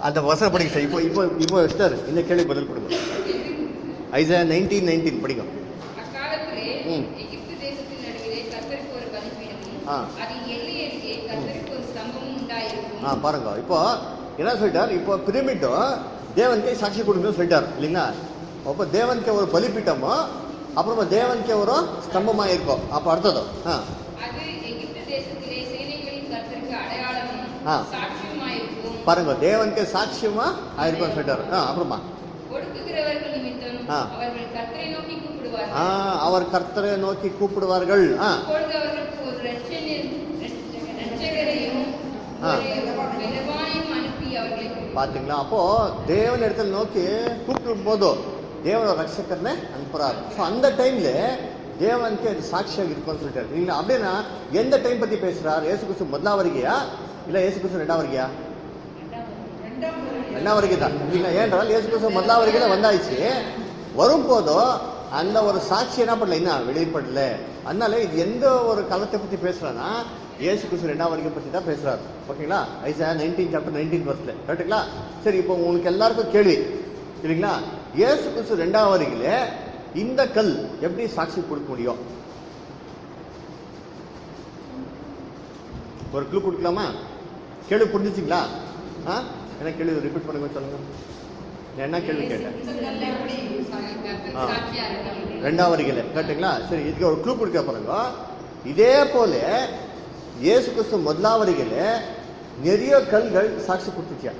அந்த வசனம் படிங்க சார் இப்போ இப்போ இப்போ சார் இந்த கேள்வி பதில் கொடுங்க ஐசா நைன்டீன் நைன்டீன் படிங்க அக்காலத்திலே ம். எகிப்து தேசத்தின் நடுவிலே கர்த்தருக்கு ஒரு பலிபீடமும் ஆ. அதன் எல்லை அருகே கர்த்தருக்கு ஒரு ஸ்தம்பமும் உண்டாயிருக்கும் ஆ பாருங்க இப்போ என்ன சொல்லிட்டார் இப்போ பிரமிட்டும் தேவனுக்கே சாட்சி கொடுங்கன்னு சொல்லிட்டார் இல்லைங்களா அப்போ தேவனுக்கு ஒரு பலிபீட்டமோ அப்புறமா தேவனுக்கு ஒரு ஸ்தம்பமா இருக்கும் அப்போ அடுத்தது ஆ அது எகிப்து தேசத்திலே சேனைகளின் கர்த்தருக்கு அடையாளமும் ஆ. சாட்சியுமாயிருக்கும் பாருங்க தேவனுக்கு சாட்சியமா ஆயிருக்கும்னு சொல்லிட்டாரு ஆ அப்புறமா ஒடுக்குகிறவர்கள் நிமித்தம் ஆ. அவர்கள் கர்த்தரை நோக்கி ஆ கூப்பிடுவார்கள் அவர் கர்த்தரை நோக்கி கூப்பிடுவார்கள் ஆ அப்பொழுது அவர்களுக்கு ஒரு ரட்சணி- ரட்ச- ரட்சகரையும் ஆ. ஒரு பெலவானையும் அனுப்பி அவர்களை பாத்தீங்களா அப்போ தேவன் இடத்துல நோக்கி கூப்பிடும் போது தேவனோட ரட்சகர்னே அனுப்புறாரு ஸோ அந்த டைம்ல தேவனுக்கு அது சாட்சியாக இருக்கும்னு சொல்லிட்டாரு இல்லைங்களா அப்படின்னா எந்த டைம் பத்தி பேசுறாரு ஏசு கிறிஸ்து முதலாம் வருகையா இல்ல ஏசு கிறிஸ்து ரெண்டாம் வருகையா ரெண்டாம் வருகை தான் இல்லைங்களா ஏன்றால் ஏசு கிறிஸ்து முதலாம் வருகையில வந்தாயிடுச்சு வரும்போதோ அந்த ஒரு சாட்சி என்ன பண்ணல இன்னும் வெளிப்படல அதனால இது எந்த ஒரு காலத்தை பத்தி பேசுறான்னா ஏசு கிறிஸ்து ரெண்டாம் வருகை பத்தி தான் பேசுறாரு ஓகேங்களா ஐசா நைன்டீன் சாப்டர் நைன்டீன் வருஷத்துல கரெக்டுங்களா சரி இப்போ உங்களுக்கு எல்லாருக்கும் கேள்வி இல்லைங்களா ஏசு கிறிஸ்து ரெண்டாம் வருகையில இந்த கல் எப்படி சாட்சி கொடுக்க முடியும் ஒரு க்ளூ கொடுக்கலாமா கேள்வி புரிஞ்சுச்சிங்களா ஆ என்ன கேள்வி ரிப்பீட் பண்ணுங்க சொல்லுங்க நான் என்ன கேள்வி கேட்டேன் கர்த்தருக்கு ஆ. சாட்சியா இருக்கிறார்கள். ரெண்டாம் வருகையில கரெக்டுங்களா சரி இதுக்கு ஒரு க்ளூ கொடுக்க பாருங்க இதே போல இயேசு கிறிஸ்து முதலாம் வருகையில நிறைய கல்கள் சாட்சி கொடுத்துச்சியா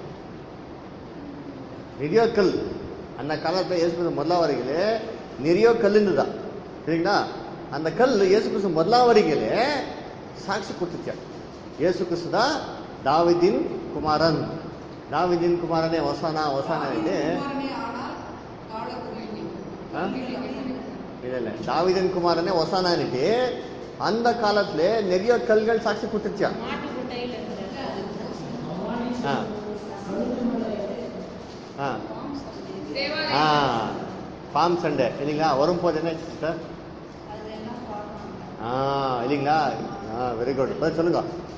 நிறைய கல் அந்த காலத்துல இயேசு கிறிஸ்து முதலாம் வருகையில நிறைய கல் இருந்துதான் சரிங்களா அந்த கல் இயேசு கிறிஸ்து முதலாம் வருகையில சாட்சி கொடுத்துச்சா இயேசு கிறிஸ்து தான் தாவிதின் குமாரன் தாவிதின் குமாரனே வசானா வசானா இது ஆ? இல்ல இல்ல தாவிதன் குமாரனே ஒசானானிட்டு அந்த காலத்துல நிறைய கல்கள் சாட்சி கொடுத்துருச்சா ஆ. ஆ. தேவாலயம் ஆ பாம் சண்டை இல்லைங்களா வரும்போது என்ன சார் ஆ இல்லைங்களா ஆ வெரி குட் பதில் சொல்லுங்க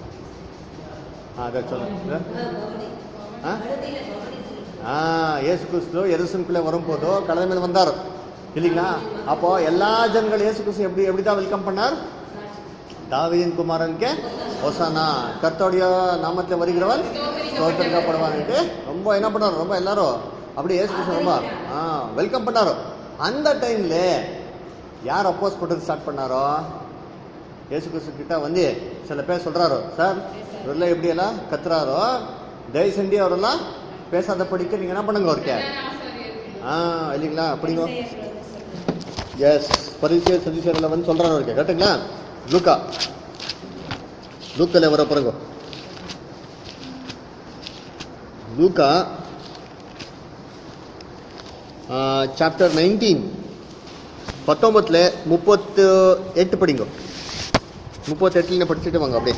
ஆ அதை சொல்லுங்க ஆ ஆ இயேசு கிறிஸ்து எருசனுக்குள்ளே வரும்போதோ கடலை மேல வந்தார் இல்லைங்களா அப்போ எல்லா ஜனங்கள் இயேசு கிறிஸ்து எப்படி எப்படி தான் வெல்கம் பண்ணார் தாவீதின் குமாரனுக்கு ஒசானா கர்த்தருடைய நாமத்தில் வருகிறவன் ஸ்தோத்திரிக்கப்படுவான்ட்டு ரொம்ப என்ன பண்ணாரு ரொம்ப எல்லாரும் அப்படியே இயேசு கிறிஸ்து ரொம்ப ஆ வெல்கம் பண்ணாரு அந்த டைம்ல யார் அப்போஸ் பண்றது ஸ்டார்ட் பண்ணாரோ இயேசு கிறிஸ்து கிட்ட வந்து சில பேர் சொல்றாரு சார் இவரெல்லாம் எப்படி எல்லாம் கத்துறாரோ தயவு செஞ்சு அவரெல்லாம் பேசாத படிக்க நீங்க என்ன பண்ணுங்க அவருக்கு ஆ இல்லைங்களா அப்படிங்க எஸ் பரிசு சதீஸ்வரில் வந்து சொல்றாரு அவருக்கு கரெக்டுங்களா லூக்கா லூக்கல வர பிறகு லூக்கா சாப்டர் நைன்டீன் பத்தொன்பத்துல முப்பத்து எட்டு படிங்க முப்பத்தெட்டுல படிச்சுட்டு வாங்க அப்படியே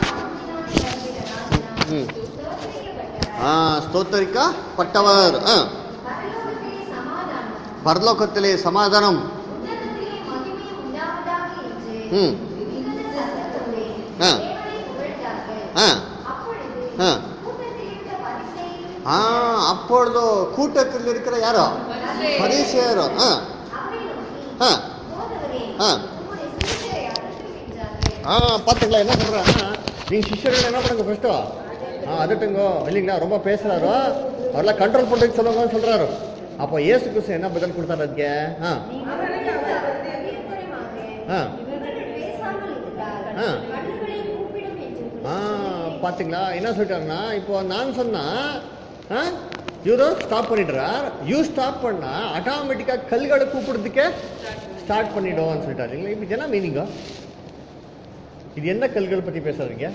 ம் ஆ ஸ்தோத்தரிக்கா பட்டவர் ஆ பரலோகத்திலே சமாதானம் பரலோகத்திலே சமாதானம் உன்னதத்திலே மகிமை உண்டாவதாக என்று ம் மிகுந்த சத்தத்தோடே ஆ. தேவனை புகழ்ந்தார்கள். ஆ அப்பொழுது ஆ. கூட்டத்தில் இருந்த பரிசேயரும் ஆ அப்பொழுது கூட்டத்தில் இருக்கிற யாரோ பரிசேயரோ ஆ அவரை நோக்கி, ஆ போதகரே, ஆ. உம்முடைய சிஷ்யரை அனுப்பும் என்றார்கள். ஆ பார்த்துங்களா என்ன சொல்றாங்கன்னா நீங்க சிஷ்யர்கள் என்ன பண்ணுங்க ஃபர்ஸ்ட்டோ ஆ அதட்டுங்க இல்லைங்களா ரொம்ப பேசுறாரோ அவரெல்லாம் கண்ட்ரோல் பண்ணுறதுக்கு சொல்லுங்கன்னு சொல்றாரு அப்போ இயேசு கிறிஸ்து என்ன பதில் கொடுத்தாரு அதுக்கு ஆ அவர்களுக்கு அவர் பிரதியுத்தரமாக, ஆ இவர்கள் பேசாமல் இருந்தால் ஆ. கண்ணுகளை கூப்பிடும் என்று ஆ பாத்தீங்களா என்ன சொல்லிட்டாருன்னா இப்போ நான் சொன்னா ஆ இவரு ஸ்டாப் பண்ணிடுறார் யூ ஸ்டாப் பண்ணா ஆட்டோமேட்டிக்கா கல்களை கூப்பிடுறதுக்கே ஸ்டார்ட் பண்ணிடுவோம்னு சொல்லிட்டாரு இல்லைங்களா இப்போ என்ன மீனிங்கோ இது என்ன கல்கள் பத்தி பேசுறீங்க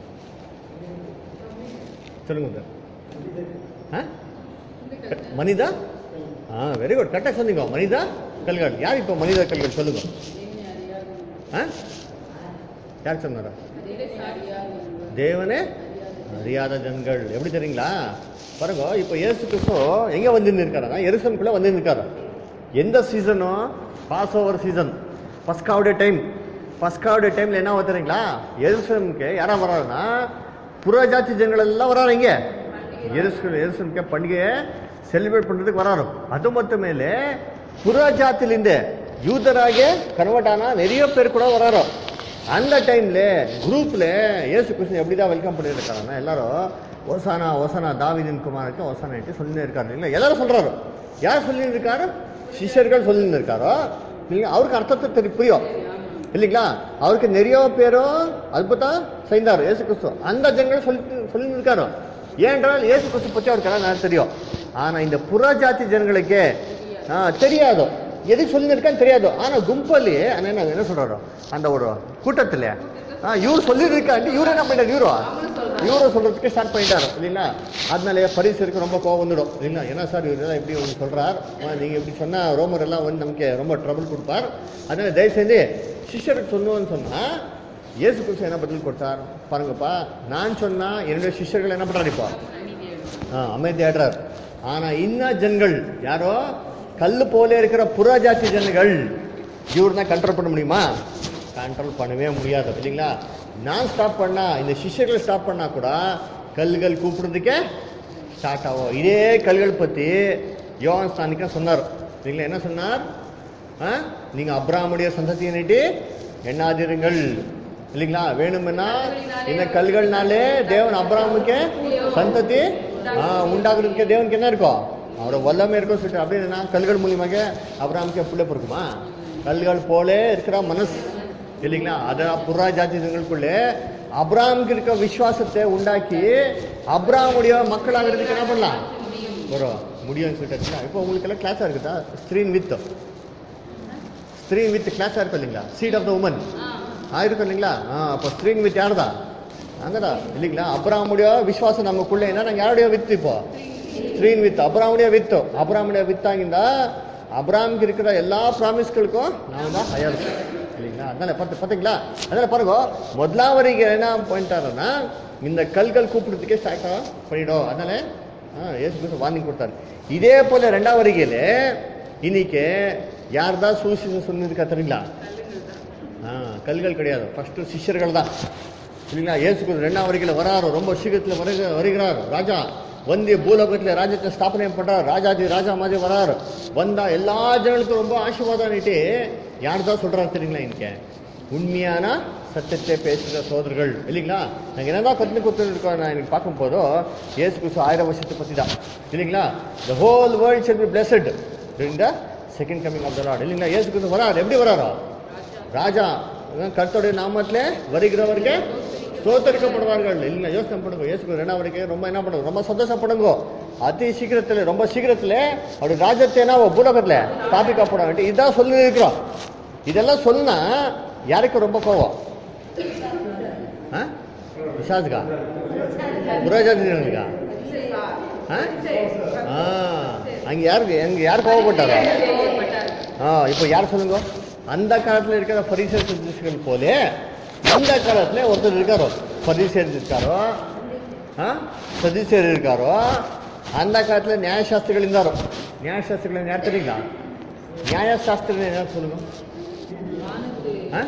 சொல்லுங்க சார் ஆ மனிதா ஆ வெரி குட் கரெக்டாக சொன்னீங்க மனிதா கல்கள் யார் இப்போ மனித கல்கள் சொல்லுங்க ஆ யார் சொன்னாரா தேவனே அறியாத ஜனங்கள் எப்படி தெரியுங்களா பாருங்க இப்போ இயேசு கிறிஸ்து எங்க வந்து இருக்காருன்னா எருசனுக்குள்ள வந்து இருக்காரு எந்த சீசனும் பாஸ் ஓவர் சீசன் பஸ்காவுடைய டைம் பஸ்காவுடைய டைம்ல என்ன ஆகுது தெரியுங்களா எருசனுக்கு யாரா வராருன்னா புறஜாதி ஜனங்கள் எல்லாம் வராரு இங்க எருசு எருசலுக்கு பண்டிகையை செலிப்ரேட் பண்றதுக்கு வராரு அது மட்டும் மேலே புற ஜாத்திலிருந்து யூதராக கன்வெர்ட் ஆனா நிறைய பேர் கூட வராரு அந்த டைம்ல குரூப்ல இயேசு கிருஷ்ணன் எப்படி தான் வெல்கம் பண்ணியிருக்காங்கன்னா எல்லாரும் ஓசானா ஓசானா தாவிதின் குமாருக்கு ஓசானா சொல்லி இருக்காரு இல்லை எல்லாரும் சொல்றாரு யார் சொல்லி இருக்காரு சிஷ்யர்கள் சொல்லி இருக்காரோ இல்லைங்க அவருக்கு அர்த்தத்தை தெரி புரியும் இல்லைங்களா அவருக்கு நிறைய பேரும் அற்புதம் செய்தார் இயேசு கிறிஸ்து அந்த ஜனங்கள் சொல்லி சொல்லி இருக்காரு ஏனென்றால் இயேசு கிறிஸ்து பற்றி அவருக்கு எல்லாம் நல்லா தெரியும் ஆனா இந்த புற ஜாதி ஜனங்களுக்கு ஆ, தெரியாது எதுக்கு சொல்லியிருக்கான்னு தெரியாது ஆனா கும்பலி ஆனா என்ன என்ன சொல்றாரு அந்த ஒரு கூட்டத்துல ஆ, இவர் சொல்லியிருக்காண்டி இவர் என்ன பண்ணிட்டாரு இவரு இவரு சொல்றதுக்கு ஸ்டார்ட் பண்ணிட்டாரு இல்லைங்களா அதனால பரிசருக்கு ரொம்ப கோவம் வந்துடும் இல்லைங்களா என்ன சார் இவர் எல்லாம் எப்படி ஒன்று சொல்றார் ஆ, நீங்க இப்படி சொன்னா ரோமர் எல்லாம் வந்து நமக்கு ரொம்ப ட்ரபிள் கொடுப்பார் அதனால தயவு செஞ்சு சிஷ்யருக்கு சொல்லுவோன்னு சொன்னா இயேசு கிறிஸ்து என்ன பதில் கொடுத்தார் பாருங்கப்பா நான் சொன்னா என்னுடைய சிஷ்யர்கள் என்ன பண்றாரு இப்போ ஆ, அமைதியாடுறார் ஆனா இன்ன ஜனங்கள் யாரோ கல்லு போல இருக்கிற புறஜாதி ஜனங்கள் இவர் தான் கண்ட்ரோல் பண்ண முடியுமா கண்ட்ரோல் பண்ணவே முடியாது இல்லைங்களா நான் ஸ்டாப் பண்ணா இந்த சிஷ்யர்கள் ஸ்டாப் பண்ணா கூட கல்கள் கூப்பிடுறதுக்கே ஸ்டார்ட் ஆகும் இதே கல்கள் பத்தி யோவான் ஸ்தானிக்கா சொன்னார் இல்லைங்களா என்ன சொன்னார் ஆ? நீங்க அப்ராமுடைய சந்ததியினிட்டு எண்ணாதிருங்கள் இல்லைங்களா வேணும்னா இந்த கல்கள்னாலே தேவன் அப்ராமுக்கு சந்ததி ஆ, உண்டாக்குறதுக்கு தேவனுக்கு என்ன இருக்கும் அவரோட வல்லமை இருக்கும் சொல்லிட்டு அப்படின்னா கல்கள் மூலியமாக அப்ராமுக்கு பிள்ளை பிறக்குமா கல்கள் போலே இருக்கிற மனசு இல்லைங்களா அத புறா ஜாதி ஜனங்களுக்குள்ளே அப்ராமுக்கு இருக்க விசுவாசத்தை உண்டாக்கி அப்ராமுடைய மக்களாகிறதுக்கு என்ன பண்ணலாம் வரும் முடியும்னு சொல்லிட்டு இப்போ உங்களுக்கு எல்லாம் கிளாஸா இருக்குதா ஸ்க்ரீன் வித் ஸ்க்ரீன் வித் கிளாஸா இருக்கும் இல்லைங்களா சீட் ஆஃப் த உமன் ஆயிருக்கும் இல்லைங்களா ஆ அப்போ ஸ்க்ரீன் வித் யாருதா அங்கதான் இல்லைங்களா அப்ராமுடைய விசுவாசம் நமக்குள்ளே என்ன நாங்கள் யாருடைய வித்து இப்போ ஸ்க்ரீன் வித் அப்ராமுடைய வித்து அப்ராமுடைய வித்தாங்கிந்தா அப்ராமுக்கு இருக்கிற எல்லா ப்ராமிஸ்களுக்கும் நான் தான் ஹையர் இல்லைங்களா அதனால பார்த்து பார்த்தீங்களா அதனால பாருங்க முதலாவரிக்கு என்ன பண்ணிட்டாருன்னா இந்த கல்கள் கூப்பிடுறதுக்கே ஸ்டார்ட் பண்ணிடும் அதனால ஆ ஏசு கிறிஸ்து வார்னிங் கொடுத்தாரு இதே போல ரெண்டாம் வரிகையில இன்னைக்கு யார் தான் சூசிசம் சொன்னதுக்கா தெரியுங்களா ஆ கல்கள் கிடையாது ஃபர்ஸ்ட் சிஷ்யர்கள் தான் இல்லைங்களா இயேசு கிறிஸ்து ரெண்டாம் வரைக்கும் வராரு ரொம்ப சீக்கிரத்தில் வருக வருகிறார் ராஜா வந்து பூலோகத்தில் ராஜ்யத்தை ஸ்தாபனை பண்றார் ராஜாதி ராஜா மாதிரி வராரு வந்தா எல்லா ஜனங்களுக்கும் ரொம்ப ஆசீர்வாதம் நீட்டு யார் தான் சொல்றாரு தெரியுங்களா இன்னைக்கு உண்மையான சத்தியத்தை பேசுகிற சோதர்கள் இல்லைங்களா நாங்கள் என்னதான் கற்றுன்னு கொடுத்துருக்கோம் நான் எனக்கு பார்க்கும் போதோ இயேசு கிறிஸ்து ஆயிரம் வருஷத்தை பற்றி தான் இல்லைங்களா the whole world shall be blessed during the second coming of the Lord இல்லைங்களா இயேசு கிறிஸ்து வராரு எப்படி வராரோ ராஜா கர்த்தருடைய நாமத்திலே வருகிறவருக்கு ஸ்தோத்தரிக்கப்படுவார்கள் இல்லைங்களா யோசனை பண்ணுங்க இயேசு ரெண்டாம் வரைக்கும் ரொம்ப என்ன பண்ணுங்க ரொம்ப சந்தோஷப்படுங்க அதி சீக்கிரத்தில் ரொம்ப சீக்கிரத்தில் அப்படி ராஜ்யத்தை என்ன பூலகத்தில் ஸ்தாபிக்கப்பட வேண்டிய இதான் சொல்லி இருக்கிறோம் இதெல்லாம் சொன்னா யாருக்கு ரொம்ப கோவம் ஆ விசாஜுக்கா புரோஜாதி ஜனங்களுக்கா ஆ ஆ அங்கே யாருக்கு அங்கே யார் கோவப்பட்டாரா ஆ இப்போ யார் சொல்லுங்க அந்த காலத்தில் இருக்கிற பரிசர் சதீஸ்கள் போலே அந்த காலத்தில் ஒருத்தர் இருக்காரோ பரிசர் இருக்காரோ ஆ சதீசர் இருக்காரோ அந்த காலத்தில் நியாயசாஸ்திரிகள் இருந்தாரோ நியாயசாஸ்திரிகள் யார் தெரியுங்களா நியாயசாஸ்திரிகள் என்ன சொல்லுங்க ஆ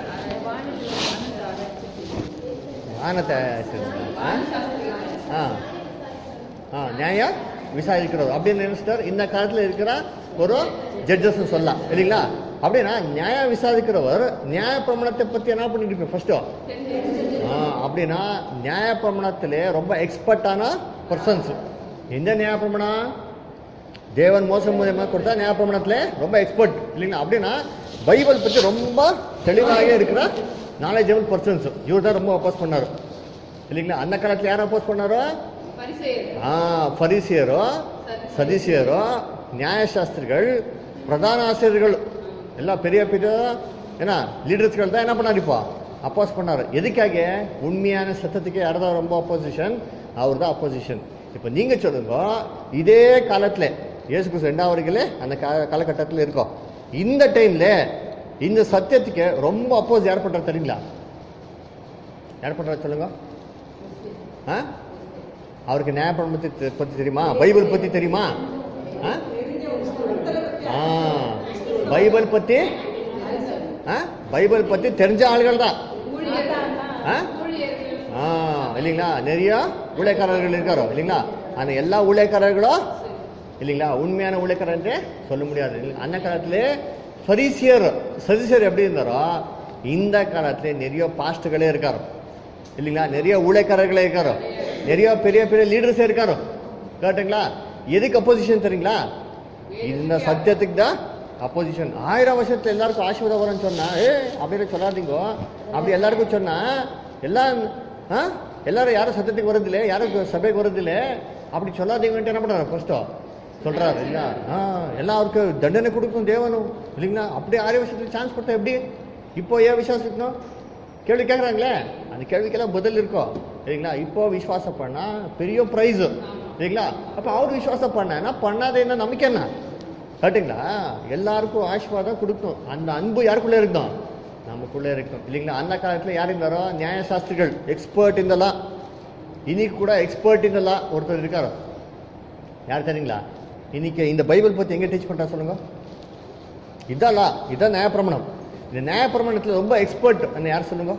ஆனத்தை ஆ ஆ ஆ நியாய விசாரிக்கிறவர் அப்படின்னு நினைச்சிட்டார் இந்த காலத்தில் இருக்கிற ஒரு ஜட்ஜஸ் சொல்லலாம் இல்லைங்களா அப்படின்னா நியாய விசாரிக்கிறவர் நியாய பிரமாணத்தை பற்றி என்ன பண்ணிட்டு ஃபர்ஸ்ட்டு ஆ அப்படின்னா நியாய பிரமாணத்திலே ரொம்ப எக்ஸ்பர்ட்டான பர்சன்ஸ் எந்த நியாய பிரமாணம் தேவன் மோசம் மூலியமாக கொடுத்தா நியாய பிரமாணத்தில் ரொம்ப எக்ஸ்பர்ட் இல்லைங்களா அப்படின்னா பைபிள் பற்றி ரொம்ப தெளிவாக இருக்கிற நாலேஜபிள் பர்சன்ஸ் இவர் தான் ரொம்ப அப்போஸ் பண்ணார் இல்லைங்களா அந்த காலத்தில் யார் அப்போஸ் பண்ணாரோ பரிசேயர் ஆ ஃபரிசியரோ சதிசியரோ நியாயசாஸ்திரிகள் பிரதான ஆசிரியர்கள் எல்லாம் பெரிய பெரிய ஏன்னா லீடர்ஸ்கள் தான் என்ன பண்ணார் இப்போ அப்போஸ் பண்ணார் எதுக்காக உண்மையான சத்தத்துக்கு யார் தான் ரொம்ப அப்போசிஷன் அவர் தான் அப்போசிஷன் இப்போ நீங்கள் சொல்லுங்க இதே காலத்தில் இயேசு கிறிஸ்து ரெண்டாம் வரைக்கும் அந்த கா காலகட்டத்தில் இருக்கோம் இந்த டைமில் இந்த சத்தியத்துக்கு ரொம்ப அப்போஸ் யார் பண்ணுறாரு தெரியுங்களா யார் பண்ணுறாரு சொல்லுங்க ஆ அவருக்கு நியாயப்பிரமத்தை தெ- பத்தி தெரியுமா பைபிள் பத்தி தெரியுமா ஆ? ஆ பைபிள் பத்தி ஆ? பைபிள் பத்தி தெரிஞ்ச ஆளுகள் தான் ஆ? ஊழியர்கள் ஆ இல்லைங்களா நிறைய ஊழியக்காரர்கள் இருக்காரோ இல்லைங்களா ஆனால் எல்லா ஊழியக்காரர்களும் இல்லைங்களா உண்மையான ஊழியக்காரர் என்று சொல்ல முடியாது இல்லைங்களா? அந்த காலத்திலே ஃபரிசியர் சதிசியர் எப்படி இருந்தாரோ இந்த காலத்திலே நிறைய பாஸ்ட்டுகளே இருக்காரு இல்லைங்களா நிறைய ஊழியக்காரர்களே இருக்காரு நிறைய பெரிய பெரிய லீடர்ஸே இருக்காரு கேட்டுங்களா எதுக்கு அப்போசிஷன் தெரியுங்களா இந்த சத்தியத்துக்கு தான் அப்போசிஷன் ஆயிரம் வருஷத்துல எல்லாருக்கும் ஆசீர்வாதம் வரும்னு சொன்னா ஏ அப்படின்னு சொல்லாதீங்க அப்படி எல்லாருக்கும் சொன்னா எல்லாம் ஆ? எல்லாரும் யாரும் சத்தியத்துக்கு வரதில்லை யாரும் சபைக்கு வரதில்லை அப்படி சொல்லாதீங்கன்ட்டு என்ன பண்றாரு ஃபர்ஸ்டோ சொல்றாரு இல்ல ஆ எல்லாருக்கு தண்டனை கொடுக்கும் தேவனும் இல்லைங்களா அப்படியே ஆயிரம் வருஷத்துக்கு சான்ஸ் கொடுத்தா எப்படி இப்போ ஏன் விசுவாசிக்கணும் கேள்வி கேட்குறாங்களே அந்த கேள்விக்கெல்லாம் பதில் இருக்கும் இல்லைங்களா இப்போ விசுவாசம் பண்ணா பெரிய ப்ரைஸ் இல்லைங்களா அப்போ அவர் விசுவாசம் பண்ணா பண்ணாத என்ன நம்பிக்கை என்ன கரெக்டுங்களா எல்லாருக்கும் ஆசீர்வாதம் கொடுக்கும் அந்த அன்பு யாருக்குள்ளே இருக்கும் நமக்குள்ளே இருக்கும் இல்லைங்களா அந்த காலத்தில் யார் இருந்தாரோ நியாயசாஸ்திரிகள் எக்ஸ்பர்ட் இந்தலாம் இன்னைக்கு கூட எக்ஸ்பர்ட் இந்தலாம் ஒருத்தர் இருக்காரோ யார் தெரியுங்களா இன்னைக்கு இந்த பைபிள் பற்றி எங்கே டீச் பண்ணுறா சொல்லுங்க இதல்லா இதான் நியாயப்பிரமாணம் இந்த நியாயப்பிரமாணத்தில் ரொம்ப எக்ஸ்பர்ட் அந்த யார் சொல்லுங்க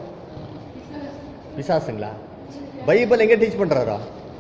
விசாசுங்களா பைபிள் எங்கே டீச் பண்ணுறாரோ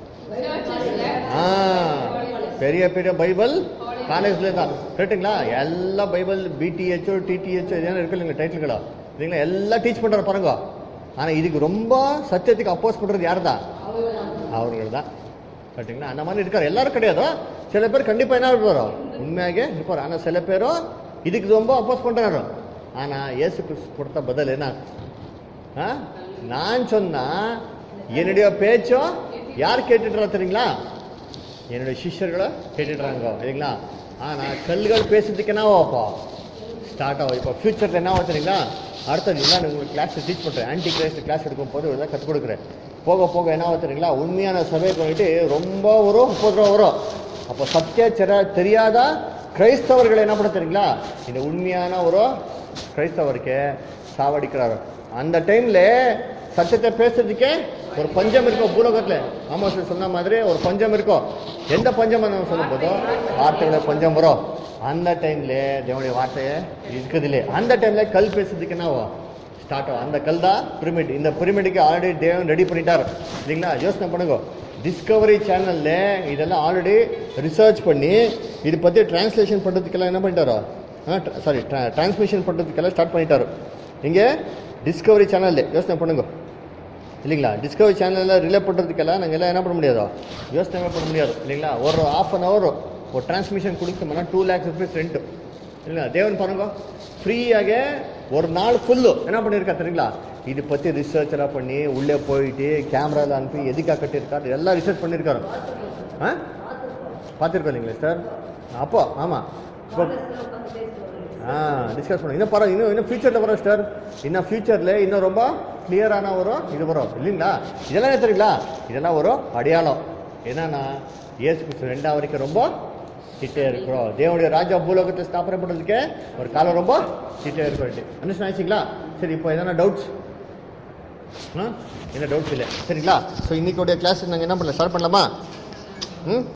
ஆ பெரிய பெரிய பைபிள் காலேஜ்ல தான் கரெக்டுங்களா எல்லா பைபிள் பிடிஹெச்ஓ டிடிஹெச்ஓ இதெல்லாம் இருக்கு இல்லைங்க டைட்டில்களா இல்லைங்களா எல்லாம் டீச் பண்ணுறாரு பாருங்க ஆனால் இதுக்கு ரொம்ப சத்தியத்துக்கு அப்போஸ் பண்ணுறது யார் தான் அவர்கள் தான் கரெக்டுங்களா அந்த மாதிரி இருக்காரு எல்லாரும் கிடையாது சில பேர் கண்டிப்பாக என்ன இருப்பாரோ உண்மையாக இருப்பார் ஆனால் சில பேரும் இதுக்கு ரொம்ப அப்போஸ் பண்ணுறாரு ஆனால் இயேசு கிறிஸ்து கொடுத்த பதில் என்ன ஆ? நான் சொன்னா என்னுடைய பேச்சும் யார் கேட்டுட்டுறா தெரியுங்களா என்னுடைய சிஷ்யர்களை கேட்டுடுறாங்க இல்லைங்களா ஆனா கல்கள் பேசுறதுக்கு என்ன அப்போ ஸ்டார்ட் ஆகும் இப்போ ஃபியூச்சரில் என்ன ஆகும் தெரியுங்களா அடுத்தது இல்லை நான் உங்களுக்கு கிளாஸ் டீச் பண்ணுறேன் ஆன்டி கிரைஸ்ட் கிளாஸ் எடுக்கும் போது இதெல்லாம் கற்றுக் கொடுக்குறேன் போக போக என்ன ஆகும் தெரியுங்களா உண்மையான சபை போயிட்டு ரொம்ப வரும் முப்பது ரூபா வரும் அப்போ சத்திய செர தெரியாத கிரைஸ்தவர்கள் என்ன பண்ண தெரியுங்களா இந்த உண்மையான ஒரு கிரைஸ்தவருக்கு சாவடிக்கிறாரு அந்த டைம்ல சத்தியத்தை பேசுறதுக்கே ஒரு பஞ்சம் இருக்கும் பூலோகத்துல ஆமா சார் சொன்ன மாதிரி ஒரு பஞ்சம் இருக்கும் எந்த பஞ்சம் நம்ம சொல்லும் போதோ வார்த்தைகளை பஞ்சம் வரும் அந்த டைம்ல தேவனுடைய வார்த்தையை இருக்குதில்லே அந்த டைம்ல கல் பேசுறதுக்கு என்ன ஆகும் ஸ்டார்ட் ஆகும் அந்த கல் தான் பிரமிட் இந்த பிரமிடுக்கு ஆல்ரெடி தேவன் ரெடி பண்ணிட்டார் இல்லைங்களா யோசனை பண்ணுங்க டிஸ்கவரி சேனல்ல இதெல்லாம் ஆல்ரெடி ரிசர்ச் பண்ணி இது பத்தி டிரான்ஸ்லேஷன் பண்றதுக்கெல்லாம் என்ன பண்ணிட்டாரோ சாரி டிரான்ஸ்மிஷன் பண்றதுக்கெல்லாம் ஸ்டார்ட் பண்ணிட்டாரு இங்க டிஸ்கவரி சேனல்ல யோசனை பண்ணுங்க இல்லைங்களா டிஸ்கவரி சேனலில் ரிலே பண்ணுறதுக்கெல்லாம் நாங்கள் எல்லாம் என்ன பண்ண முடியாதோ யோசனை பண்ண முடியாது இல்லைங்களா ஒரு ஆஃப் அன் ஹவர் ஒரு டிரான்ஸ்மிஷன் கொடுத்தோம்னா டூ லேக்ஸ் ருபீஸ் ரெண்ட்டு இல்லைங்களா தேவன் பாருங்க ஃப்ரீயாக ஒரு நாள் ஃபுல்லு என்ன பண்ணியிருக்கா தெரியுங்களா இது பற்றி ரிசர்ச் எல்லாம் பண்ணி உள்ளே போயிட்டு கேமராவில் அனுப்பி எதுக்காக கட்டியிருக்காரு எல்லாம் ரிசர்ச் பண்ணியிருக்காரு ஆ பார்த்துருக்கோம் இல்லைங்களா சார் அப்போ ஆமாம் இப்போ ஆ டிஸ்கஸ் பண்ணுவோம் இன்னும் பரவாயில்ல இன்னும் இன்னும் ஃபியூச்சரில் வரும் சார் இன்னும் ஃபியூச்சரில் இன்னும் ரொம்ப கிளியரான வரும் இது வரும் இல்லைங்களா இதெல்லாம் என்ன தெரியுங்களா இதெல்லாம் ஒரு அடையாளம் என்னன்னா இயேசு கிறிஸ்து ரெண்டாம் வரைக்கும் ரொம்ப கிட்டே இருக்கிறோம் தேவனுடைய ராஜா பூலோகத்தை ஸ்தாபனை பண்ணுறதுக்கே ஒரு காலம் ரொம்ப கிட்டே இருக்கிறோம் அண்டர்ஸ்டாண்ட் ஆச்சுங்களா சரி இப்போ எதனா டவுட்ஸ் ஆ என்ன டவுட்ஸ் இல்லை சரிங்களா ஸோ இன்னைக்கு கிளாஸ் நாங்கள் என்ன பண்ணலாம் ஸ்டார்ட் பண்ணலாமா ம்